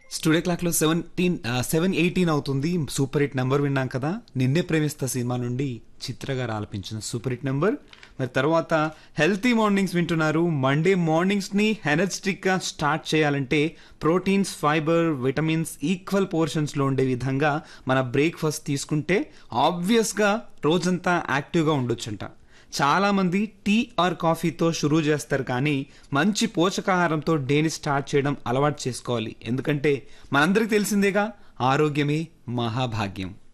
studio clock లో seventeen seven eighteen అవుతుంది super hit number విన్నాం కదా నిన్నే ప్రేమిస్తా సినిమా నుండి చిత్ర గారు ఆలపించిన సూపర్ హిట్ నెంబర్ మరి తర్వాత హెల్తీ మార్నింగ్స్ వింటున్నారు మండే మార్నింగ్స్ ని ఎనర్జెటిక్ గా స్టార్ట్ చేయాలంటే proteins fibre vitamins equal portions లో ఉండే విధంగా మన బ్రేక్ఫాస్ట్ తీసుకుంటే ఆబ్వియస్ గా రోజంతా యాక్టివ్ గా ఉండొచ్చంట చాలా మంది టీ ఆర్ కాఫీతో షురూ చేస్తారు కానీ మంచి పోషకాహారంతో డేని స్టార్ట్ చేయడం అలవాటు చేసుకోవాలి ఎందుకంటే మనందరికీ తెలిసిందేగా ఆరోగ్యమే మహాభాగ్యం